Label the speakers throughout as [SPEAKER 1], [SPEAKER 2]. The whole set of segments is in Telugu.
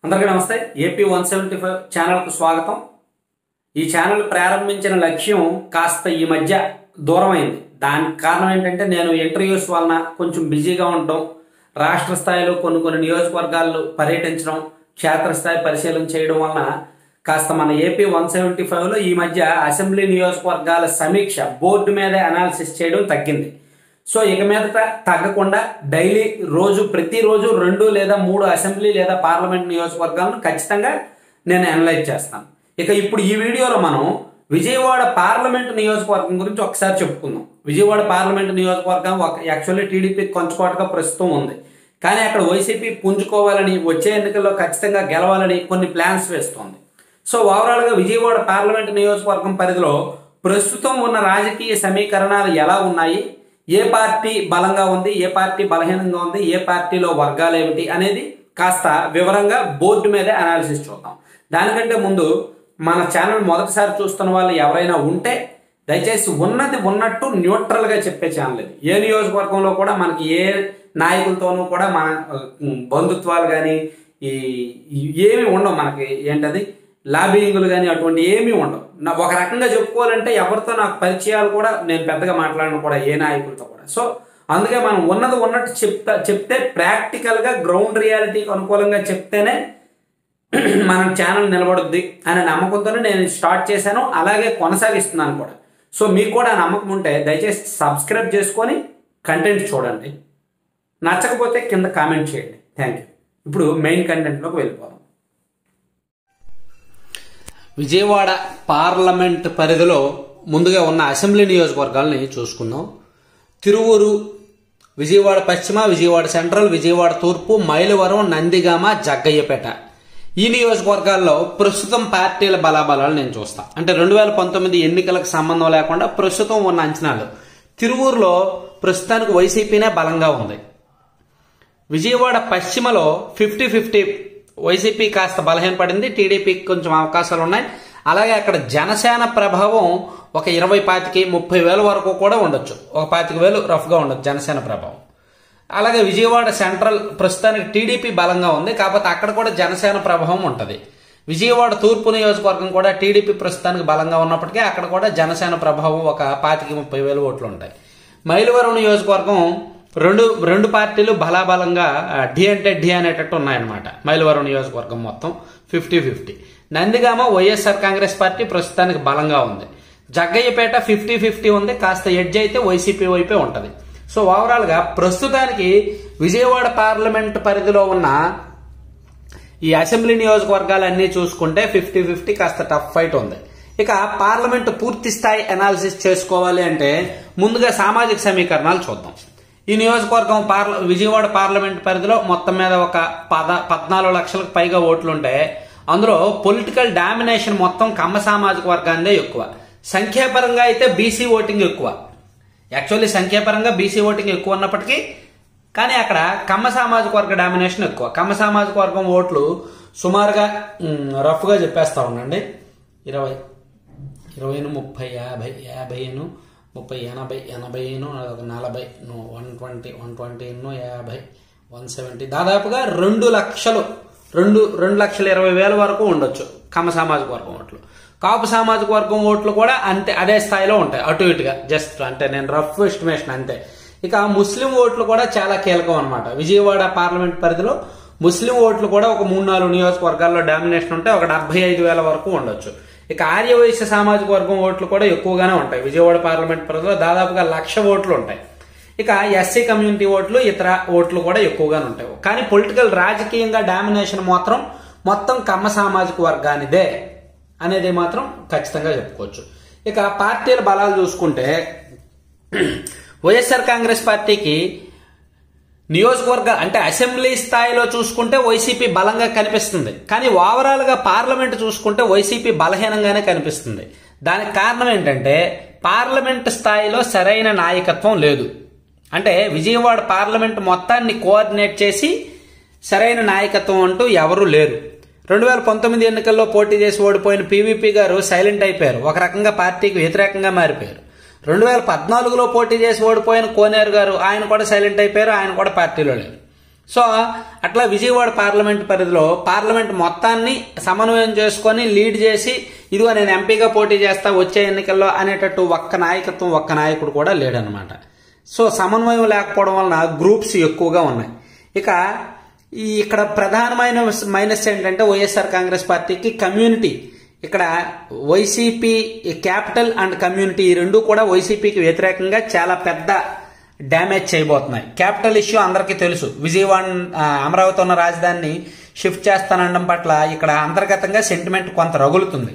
[SPEAKER 1] అందరికీ నమస్తే ఏపీ వన్ సెవెంటీ ఫైవ్ ఛానల్కు స్వాగతం ఈ ఛానల్ ప్రారంభించిన లక్ష్యం కాస్త ఈ మధ్య దూరమైంది దానికి కారణం ఏంటంటే నేను ఇంటర్వ్యూస్ వలన కొంచెం బిజీగా ఉండటం రాష్ట్ర స్థాయిలో కొన్ని కొన్ని నియోజకవర్గాల్లో పర్యటించడం క్షేత్రస్థాయి పరిశీలన చేయడం వలన కాస్త మన ఏపీ వన్ సెవెంటీ ఫైవ్లో ఈ మధ్య అసెంబ్లీ నియోజకవర్గాల సమీక్ష బోర్డు మీదే అనాలిసిస్ చేయడం తగ్గింది సో ఇక మీదట తగ్గకుండా డైలీ రోజు ప్రతిరోజు రెండు లేదా మూడు అసెంబ్లీ లేదా పార్లమెంట్ నియోజకవర్గాలను ఖచ్చితంగా నేను అనలైజ్ చేస్తాను ఇక ఇప్పుడు ఈ వీడియోలో మనం విజయవాడ పార్లమెంట్ నియోజకవర్గం గురించి ఒకసారి చెప్పుకుందాం విజయవాడ పార్లమెంట్ నియోజకవర్గం ఒక యాక్చువల్లీ టీడీపీ కొంచుకోటగా ప్రస్తుతం ఉంది కానీ అక్కడ వైసీపీ పుంజుకోవాలని వచ్చే ఎన్నికల్లో ఖచ్చితంగా గెలవాలని కొన్ని ప్లాన్స్ వేస్తోంది సో ఓవరాల్గా విజయవాడ పార్లమెంట్ నియోజకవర్గం పరిధిలో ప్రస్తుతం ఉన్న రాజకీయ సమీకరణాలు ఎలా ఉన్నాయి ఏ పార్టీ బలంగా ఉంది ఏ పార్టీ బలహీనంగా ఉంది ఏ పార్టీలో వర్గాలు ఏమిటి అనేది కాస్త వివరంగా బోర్డు మీదే అనాలిసిస్ చూద్దాం దానికంటే ముందు మన ఛానల్ మొదటిసారి చూస్తున్న వాళ్ళు ఎవరైనా ఉంటే దయచేసి ఉన్నది ఉన్నట్టు న్యూట్రల్గా చెప్పే ఛానల్ ఇది ఏ నియోజకవర్గంలో కూడా మనకి ఏ నాయకులతోనూ కూడా మన ఉమ్, బంధుత్వాలు కానీ ఈ ఈ- ఏమీ ఉండవు మనకి ఏంటది లాబింగ్లు కానీ అటువంటి ఏమీ ఉండవు నా ఒక రకంగా చెప్పుకోవాలంటే ఎవరితో నాకు పరిచయాలు కూడా నేను పెద్దగా మాట్లాడను కూడా ఏ నాయకులతో కూడా సో అందుకే మనం ఉన్నది ఉన్నట్టు చెప్తా చెప్తే ప్రాక్టికల్గా గ్రౌండ్ రియాలిటీకి అనుకూలంగా చెప్తేనే మన ఛానల్ నిలబడుద్ది అనే నమ్మకంతోనే నేను స్టార్ట్ చేశాను అలాగే కొనసాగిస్తున్నాను కూడా సో మీకు కూడా ఆ నమ్మకం ఉంటే దయచేసి సబ్స్క్రైబ్ చేసుకొని కంటెంట్ చూడండి నచ్చకపోతే కింద కామెంట్ చేయండి థ్యాంక్ యూ ఇప్పుడు మెయిన్ కంటెంట్లోకి వెళ్ళిపోదాం విజయవాడ పార్లమెంట్ పరిధిలో ముందుగా ఉన్న అసెంబ్లీ నియోజకవర్గాలని చూసుకుందాం తిరువూరు విజయవాడ పశ్చిమ విజయవాడ సెంట్రల్ విజయవాడ తూర్పు మైలవరం నందిగామ జగ్గయ్యపేట ఈ నియోజకవర్గాల్లో ప్రస్తుతం పార్టీల బలాబలాలు నేను చూస్తా అంటే రెండు వేల పంతొమ్మిది ఎన్నికలకు సంబంధం లేకుండా ప్రస్తుతం ఉన్న అంచనాలు తిరువూరులో ప్రస్తుతానికి వైసీపీనే బలంగా ఉంది విజయవాడ పశ్చిమలో ఫిఫ్టీ ఫిఫ్టీ వైసీపీ కాస్త బలహీనపడింది టీడీపీకి కొంచెం అవకాశాలు ఉన్నాయి అలాగే అక్కడ జనసేన ప్రభావం ఒక ఇరవై పాతికి ముప్పై వేల వరకు కూడా ఉండొచ్చు ఒక పాతిక వేలు రఫ్గా ఉండొచ్చు జనసేన ప్రభావం అలాగే విజయవాడ సెంట్రల్ ప్రస్తుతానికి టీడీపీ బలంగా ఉంది కాకపోతే అక్కడ కూడా జనసేన ప్రభావం ఉంటుంది విజయవాడ తూర్పు నియోజకవర్గం కూడా టీడీపీ ప్రస్తుతానికి బలంగా ఉన్నప్పటికీ అక్కడ కూడా జనసేన ప్రభావం ఒక పాతికి ముప్పై వేలు ఓట్లు ఉంటాయి మైలవరం నియోజకవర్గం రెండు రెండు పార్టీలు బలాబలంగా ఆ, ఢీ అంటే ఢీ అనేటట్టు ఉన్నాయన్నమాట మైలవరం నియోజకవర్గం మొత్తం ఫిఫ్టీ ఫిఫ్టీ నందిగామ వైఎస్ఆర్ కాంగ్రెస్ పార్టీ ప్రస్తుతానికి బలంగా ఉంది జగ్గయ్యపేట ఫిఫ్టీ ఫిఫ్టీ ఉంది కాస్త ఎడ్జ్ అయితే వైసీపీ వైపే ఉంటుంది సో ఓవరాల్ గా ప్రస్తుతానికి విజయవాడ పార్లమెంట్ పరిధిలో ఉన్న ఈ అసెంబ్లీ నియోజకవర్గాలన్నీ చూసుకుంటే ఫిఫ్టీ ఫిఫ్టీ కాస్త టఫ్ ఫైట్ ఉంది ఇక పార్లమెంట్ పూర్తి స్థాయి అనాలిసిస్ చేసుకోవాలి అంటే ముందుగా సామాజిక సమీకరణాలు చూద్దాం ఈ నియోజకవర్గం పార్ల విజయవాడ పార్లమెంట్ పరిధిలో మొత్తం మీద ఒక పద పద్నాలుగు లక్షలకు పైగా ఓట్లుంటే అందులో పొలిటికల్ డామినేషన్ మొత్తం కమ్మ సామాజిక వర్గానిదే ఎక్కువ సంఖ్యాపరంగా అయితే బీసీ ఓటింగ్ ఎక్కువ యాక్చువల్లీ సంఖ్యాపరంగా బీసీ ఓటింగ్ ఎక్కువ ఉన్నప్పటికీ కానీ అక్కడ కమ్మ సామాజిక వర్గ డామినేషన్ ఎక్కువ కమ్మ సామాజిక వర్గం ఓట్లు సుమారుగా మ్, రఫ్గా చెప్పేస్తా ఉండండి ఇరవై ఇరవైను ముప్పై యాభై యాభైను ముప్పై ఎనభై ఎనభైను అదొక నలభై వన్ ట్వంటీ వన్ ట్వంటీను యాభై వన్ సెవెంటీ దాదాపుగా రెండు లక్షలు రెండు రెండు లక్షల ఇరవై వేల వరకు ఉండొచ్చు కమ్మ సామాజిక వర్గం ఓట్లు కాపు సామాజిక వర్గం ఓట్లు కూడా అంతే అదే స్థాయిలో ఉంటాయి అటు ఇటుగా జస్ట్ అంటే నేను రఫ్ ఎస్టిమేషన్ అంతే ఇక ముస్లిం ఓట్లు కూడా చాలా కీలకం అనమాట విజయవాడ పార్లమెంట్ పరిధిలో ముస్లిం ఓట్లు కూడా ఒక మూడు నాలుగు నియోజకవర్గాల్లో డామినేషన్ ఉంటే ఒక డెబ్బై ఐదు వేల వరకు ఉండొచ్చు ఇక ఆర్యవైశ్య సామాజిక వర్గం ఓట్లు కూడా ఎక్కువగానే ఉంటాయి విజయవాడ పార్లమెంట్ పరిధిలో దాదాపుగా లక్ష ఓట్లు ఉంటాయి ఇక ఎస్సీ కమ్యూనిటీ ఓట్లు ఇతర ఓట్లు కూడా ఎక్కువగానే ఉంటాయి కానీ పొలిటికల్ రాజకీయంగా డామినేషన్ మాత్రం మొత్తం కమ్మ సామాజిక వర్గానిదే అనేది మాత్రం ఖచ్చితంగా చెప్పుకోవచ్చు ఇక పార్టీల బలాలు చూసుకుంటే వైఎస్ఆర్ కాంగ్రెస్ పార్టీకి నియోజకవర్గ అంటే అసెంబ్లీ స్థాయిలో చూసుకుంటే వైసీపీ బలంగా కనిపిస్తుంది కానీ ఓవరాల్ గా పార్లమెంట్ చూసుకుంటే వైసీపీ బలహీనంగానే కనిపిస్తుంది దానికి కారణం ఏంటంటే పార్లమెంట్ స్థాయిలో సరైన నాయకత్వం లేదు అంటే విజయవాడ పార్లమెంట్ మొత్తాన్ని కోఆర్డినేట్ చేసి సరైన నాయకత్వం అంటూ ఎవరూ లేరు రెండు వేల పంతొమ్మిది ఎన్నికల్లో పోటీ చేసి ఓడిపోయిన పీవీపీ గారు సైలెంట్ అయిపోయారు ఒక రకంగా పార్టీకి వ్యతిరేకంగా మారిపోయారు రెండు వేల పద్నాలుగులో పోటీ చేసి ఓడిపోయిన కోనేరు గారు ఆయన కూడా సైలెంట్ అయిపోయారు ఆయన కూడా పార్టీలో లేరు సో అట్లా విజయవాడ పార్లమెంట్ పరిధిలో పార్లమెంట్ మొత్తాన్ని సమన్వయం చేసుకొని లీడ్ చేసి ఇదిగో నేను ఎంపీగా పోటీ చేస్తా వచ్చే ఎన్నికల్లో అనేటట్టు ఒక్క నాయకత్వం ఒక్క నాయకుడు కూడా లేడనమాట సో సమన్వయం లేకపోవడం వలన గ్రూప్స్ ఎక్కువగా ఉన్నాయి ఇక ఈ ఇక్కడ ప్రధానమైన మైనస్ ఏంటంటే వైఎస్ఆర్ కాంగ్రెస్ పార్టీకి కమ్యూనిటీ ఇక్కడ వైసీపీ క్యాపిటల్ అండ్ కమ్యూనిటీ ఈ రెండు కూడా వైసీపీకి వ్యతిరేకంగా చాలా పెద్ద డ్యామేజ్ చేయబోతున్నాయి క్యాపిటల్ ఇష్యూ అందరికీ తెలుసు విజయవాడ ఆ, అమరావతి ఉన్న రాజధానిని షిఫ్ట్ చేస్తానడం పట్ల ఇక్కడ అంతర్గతంగా సెంటిమెంట్ కొంత రగులుతుంది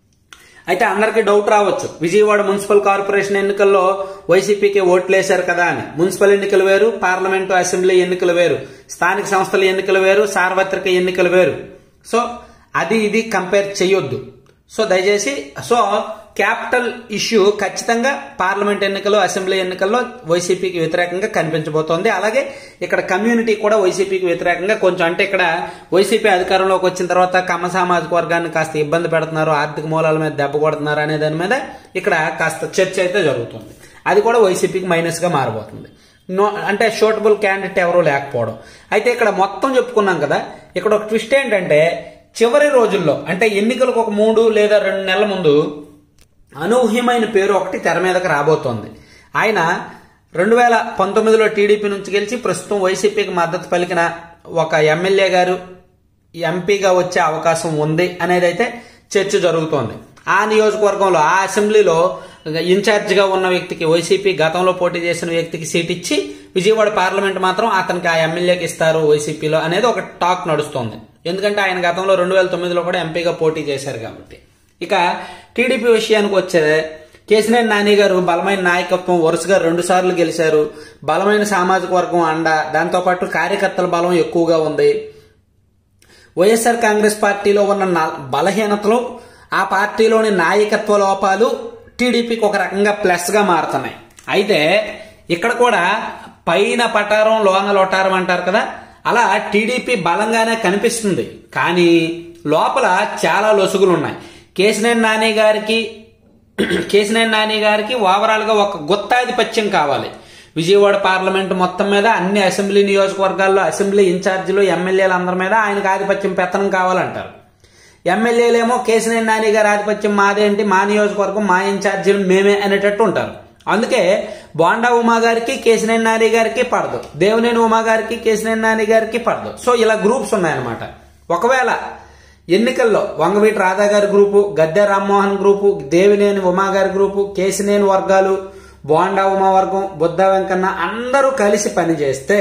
[SPEAKER 1] అయితే అందరికీ డౌట్ రావచ్చు విజయవాడ మున్సిపల్ కార్పొరేషన్ ఎన్నికల్లో వైసీపీకి ఓట్లు వేశారు కదా అని మున్సిపల్ ఎన్నికలు వేరు పార్లమెంటు అసెంబ్లీ ఎన్నికలు వేరు స్థానిక సంస్థల ఎన్నికలు వేరు సార్వత్రిక ఎన్నికలు వేరు సో అది ఇది కంపేర్ చేయొద్దు సో దయచేసి సో క్యాపిటల్ ఇష్యూ ఖచ్చితంగా పార్లమెంట్ ఎన్నికలు అసెంబ్లీ ఎన్నికల్లో వైసీపీకి వ్యతిరేకంగా కనిపించబోతోంది అలాగే ఇక్కడ కమ్యూనిటీ కూడా వైసీపీకి వ్యతిరేకంగా కొంచెం అంటే ఇక్కడ వైసీపీ అధికారంలోకి వచ్చిన తర్వాత కమ్మ సామాజిక వర్గాన్ని కాస్త ఇబ్బంది పెడుతున్నారు ఆర్థిక మూలాల మీద దెబ్బ కొడుతున్నారు అనే దాని మీద ఇక్కడ కాస్త చర్చ అయితే జరుగుతుంది అది కూడా వైసీపీకి మైనస్ గా మారబోతుంది నో అంటే షూటబుల్ క్యాండిడేట్ ఎవరూ లేకపోవడం అయితే ఇక్కడ మొత్తం చెప్పుకున్నాం కదా ఇక్కడ ఒక ట్విస్ట్ ఏంటంటే చివరి రోజుల్లో అంటే ఎన్నికలకు ఒక మూడు లేదా రెండు నెలల ముందు అనూహ్యమైన పేరు ఒకటి తెర మీదకి రాబోతోంది ఆయన రెండు వేల పంతొమ్మిదిలో టీడీపీ నుంచి గెలిచి ప్రస్తుతం వైసీపీకి మద్దతు పలికిన ఒక ఎమ్మెల్యే గారు ఎంపీగా వచ్చే అవకాశం ఉంది అనేది అయితే చర్చ జరుగుతోంది ఆ నియోజకవర్గంలో ఆ అసెంబ్లీలో ఇన్ఛార్జిగా ఉన్న వ్యక్తికి వైసీపీ గతంలో పోటీ చేసిన వ్యక్తికి సీట్ ఇచ్చి విజయవాడ పార్లమెంట్ మాత్రం అతనికి ఆ ఎమ్మెల్యేకి ఇస్తారు వైసీపీలో అనేది ఒక టాక్ నడుస్తోంది ఎందుకంటే ఆయన గతంలో రెండు వేల తొమ్మిదిలో కూడా ఎంపీగా పోటీ చేశారు కాబట్టి ఇక టీడీపీ విషయానికి వచ్చే కేసినేని నాని గారు బలమైన నాయకత్వం వరుసగా రెండు సార్లు గెలిచారు బలమైన సామాజిక వర్గం అండ దాంతోపాటు కార్యకర్తల బలం ఎక్కువగా ఉంది వైఎస్ఆర్ కాంగ్రెస్ పార్టీలో ఉన్న నా- బలహీనతలు ఆ పార్టీలోని నాయకత్వ లోపాలు టీడీపీకి ఒక రకంగా ప్లస్ గా మారుతున్నాయి అయితే ఇక్కడ కూడా పైన పటారం లోన లోటారం అంటారు కదా అలా టీడీపీ బలంగానే కనిపిస్తుంది కానీ లోపల చాలా లొసుగులు ఉన్నాయి కేసినేని నాని గారికి కేసినేని నాని గారికి ఓవరాల్ గా ఒక గుత్తాధిపత్యం కావాలి విజయవాడ పార్లమెంట్ మొత్తం మీద అన్ని అసెంబ్లీ నియోజకవర్గాల్లో అసెంబ్లీ ఇన్ఛార్జీలు ఎమ్మెల్యేలు అందరి మీద ఆయనకు ఆధిపత్యం పెత్తనం కావాలంటారు ఎమ్మెల్యేలేమో కేసినేని నాని గారి ఆధిపత్యం మాదేంటి మా నియోజకవర్గం మా ఇన్ఛార్జీలు మేమే అనేటట్టు ఉంటారు అందుకే బోండా ఉమా గారికి కేసినేని నాని గారికి పడదు దేవినేని ఉమా గారికి కేసినేని నాని గారికి పడదు సో ఇలా గ్రూప్స్ ఉన్నాయన్నమాట ఒకవేళ ఎన్నికల్లో వంగవీటి రాధా గారి గ్రూపు గద్దె రామ్మోహన్ గ్రూపు దేవినేని ఉమా గారి గ్రూపు కేసినేని వర్గాలు బోండా ఉమా వర్గం బుద్ధ వెంకన్న అందరూ కలిసి పనిచేస్తే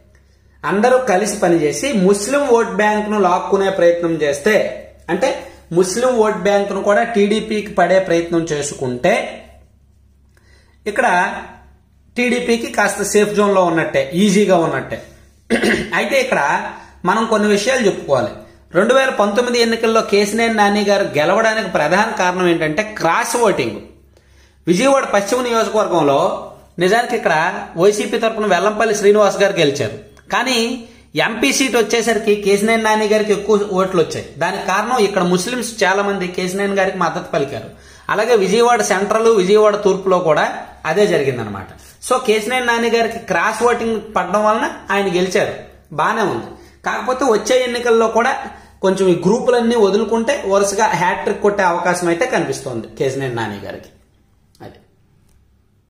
[SPEAKER 1] అందరూ కలిసి పనిచేసి ముస్లిం ఓట్ బ్యాంక్ ను లాక్కునే ప్రయత్నం చేస్తే అంటే ముస్లిం ఓట్ బ్యాంక్ ను కూడా టీడీపీకి పడే ప్రయత్నం చేసుకుంటే ఇక్కడ టీడీపీకి కాస్త సేఫ్ జోన్ లో ఉన్నట్టే ఈజీగా ఉన్నట్టే అయితే ఇక్కడ మనం కొన్ని విషయాలు చెప్పుకోవాలి రెండు వేల పంతొమ్మిది ఎన్నికల్లో కేసినేని నాని గారు గెలవడానికి ప్రధాన కారణం ఏంటంటే క్రాస్ ఓటింగ్ విజయవాడ పశ్చిమ నియోజకవర్గంలో నిజానికి ఇక్కడ వైసీపీ తరపున వెల్లంపల్లి శ్రీనివాస్ గారు గెలిచారు కానీ ఎంపీ సీట్ వచ్చేసరికి కేసినేని నాని గారికి ఎక్కువ ఓట్లు వచ్చాయి దానికి కారణం ఇక్కడ ముస్లింస్ చాలా మంది కేసినేని గారికి మద్దతు పలికారు అలాగే విజయవాడ సెంట్రల్ విజయవాడ తూర్పులో కూడా అదే జరిగిందనమాట సో కేసినేని నాని గారికి క్రాస్ ఓటింగ్ పడడం వలన ఆయన గెలిచారు బానే ఉంది కాకపోతే వచ్చే ఎన్నికల్లో కూడా కొంచెం ఈ గ్రూపులన్నీ వదులుకుంటే వరుసగా హ్యాట్రిక్ కొట్టే అవకాశం అయితే కనిపిస్తోంది కేసినేని నాని గారికి